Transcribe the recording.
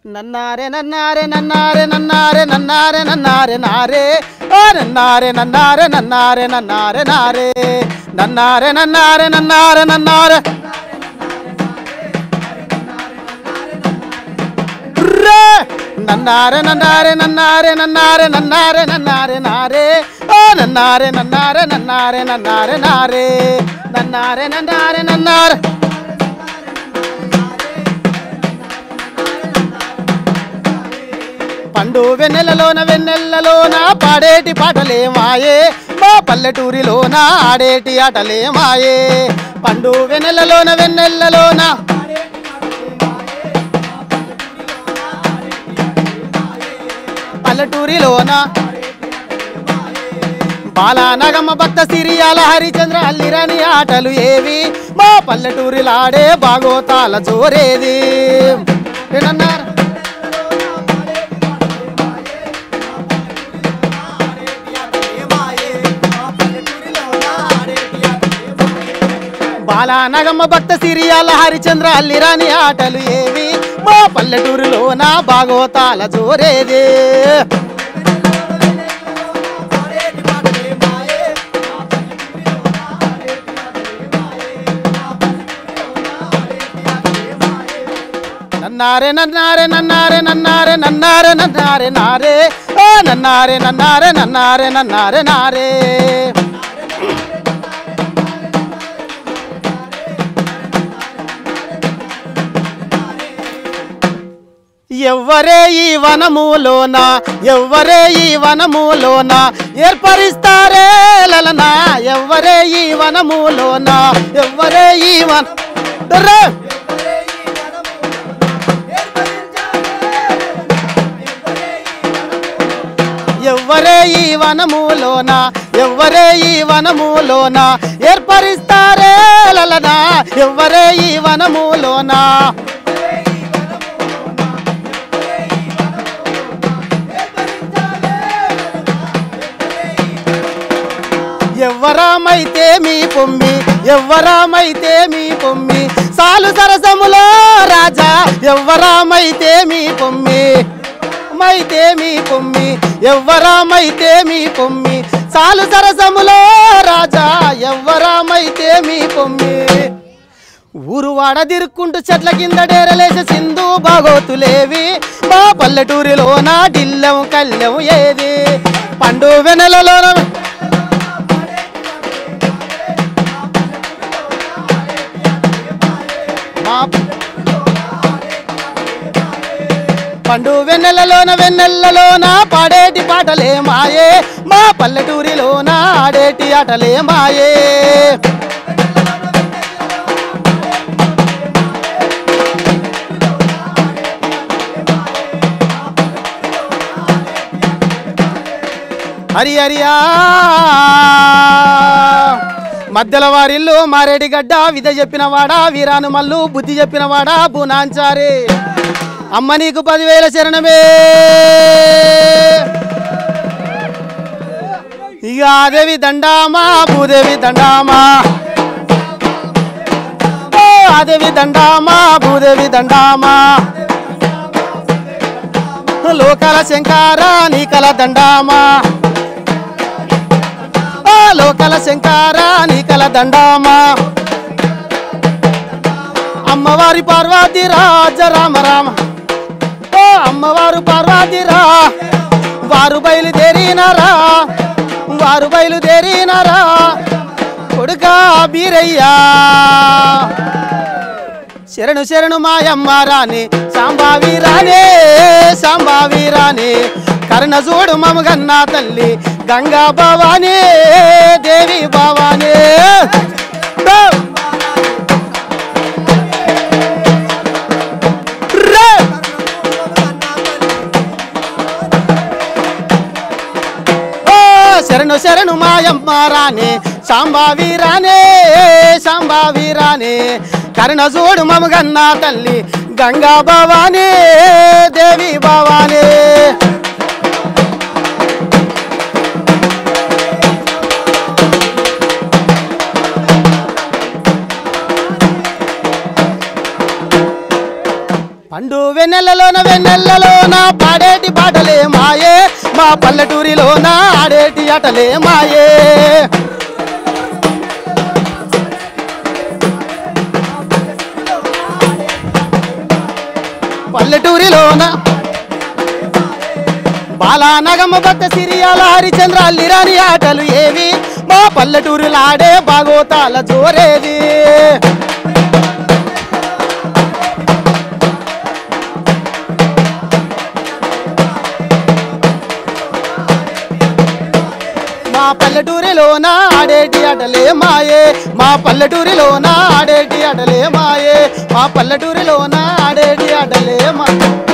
నన్నారే నన్నారే నన్నారే నన్నారే నన్నారే నన్నారే నారే ఓ నన్నారే నన్నారే నన్నారే నన్నారే నారే నన్నారే నన్నారే నన్నారే నన్నారే రే! నన్నారే నన్నారే నన్నారే నన్నారే నన్నారే నన్నారే నారే ఓ నన్నారే నన్నారే నన్నారే నన్నారే నారే నన్నారే నన్నారే నన్నారే పండు వెన్నెలలోన వెన్నెలలోన పాడేటి పాటలే మాయే మా పల్లెటూరిలోన ఆడేటి ఆటలే మాయే పండు వెన్నెలలోన వెన్నెలలోన పల్లెటూరిలోన బాలానగమ్మ భక్త సిరియాల హరిచంద్ర అల్లిరని ఆటలు ఏవి మా పల్లెటూరిలాడే బాగోతాల జోరేది ఏనన్నారు బాలానగమ్మ భక్త సిరియాల హరిచంద్ర అల్లిరాని ఆటలు ఏవి మా పల్లెటూరులో నా బాగోతాల జోరేది నన్నారే నన్నారే నన్నారే నన్నారే నన్నారే నన్నారే నారే ఓ నన్నారే నన్నారే నన్నారే నన్నారే నారే ఎవ్వరే ఈ వనములోన ఎవ్వరే ఈ వనములోన ఏర్పరిస్తారే లలనా ఎవ్వరే ఈ వనములోన ఎవ్వరే ఈ వన రే! ఎవ్వరే ఈ వనములోన ఎవ్వరే ఈ వనములోన ఏర్పరిస్తారే లలనా ఎవ్వరే ఈ వనములోన ఎవ్వరామైతే మీ పొమ్మి ఎవ్వరామైతే మీ పొమ్మి సాలు సరసములో రాజా ఎవ్వరామైతే మీ పొమ్మి మైతే మీ పొమ్మి ఎవ్వరామైతే మీ పొమ్మి సాలు సరసములో రాజా ఎవ్వరామైతే మీ పొమ్మి ఊరు వాడ దిరుక్కుంటూ చెట్ల కింద డేరలేసే సింధు బాగోతులేవి మా పల్లెటూరిలో నా డిల్లెం కళ్ళెం ఏది పండు వెనలలోన మా పండు వెన్నెలలోన వెన్నెలలోన పాడేటి పాటలే మాయే మా పల్లెటూరిలోన ఆడేటి ఆటలే మాయే హరి హరియా మధ్యల వారిల్లు మారేడి గడ్డ విధ చెప్పిన వాడా వీరాను మల్లు బుద్ధి చెప్పిన వాడా బునాంచారే అమ్మ నీకు పదివేల శరణమే ఇక ఆదేవి దండామా భూదేవి దండామా ఓ ఆదేవి దండామా భూదేవి దండామా లోకాల శంకార నీకల దండామా ఓ లోకల శంకార నీకల దండామా అమ్మవారి పార్వతి రాజ రామ రామ ఓ అమ్మవారు పార్వతిరా వారు బయలుదేరినారా వారు బయలుదేరినారా కొడుకా బీరయ్యా శరణు శరణు మాయమ్మ రాణి సాంబావి రాణే సాంబావి రాణి కరుణ చూడు మమగన్న తల్లి గంగా భవానీ దేవి భవానీ ఓ! రే! ఓ శరణు శరణు మాయమ్మ రాణి సాంబావి రాణే సాంబావి రాణి కరుణ చూడు మమగన్న తల్లి గంగా భవానీ దేవి భవానీ పండు వెన్నెలలోన వెన్నెలలోన పాడేటి పాటలే మాయే మా పల్లెటూరిలోన ఆడేటి ఆటలే మాయే పల్లెటూరిలోన బాలానగమ్మ భక్త సిరియాల హరిచంద్ర లిరాని ఆటలు ఏవి మా పల్లెటూరులాడే బాగోతాల జోరేది మా పల్లెటూరిలోన ఆడేటి ఆటలే మాయే మా పల్లెటూరిలోన ఆడేటి ఆటలే మాయే మా పల్లెటూరిలోన ఆడేటి ఆటలే మా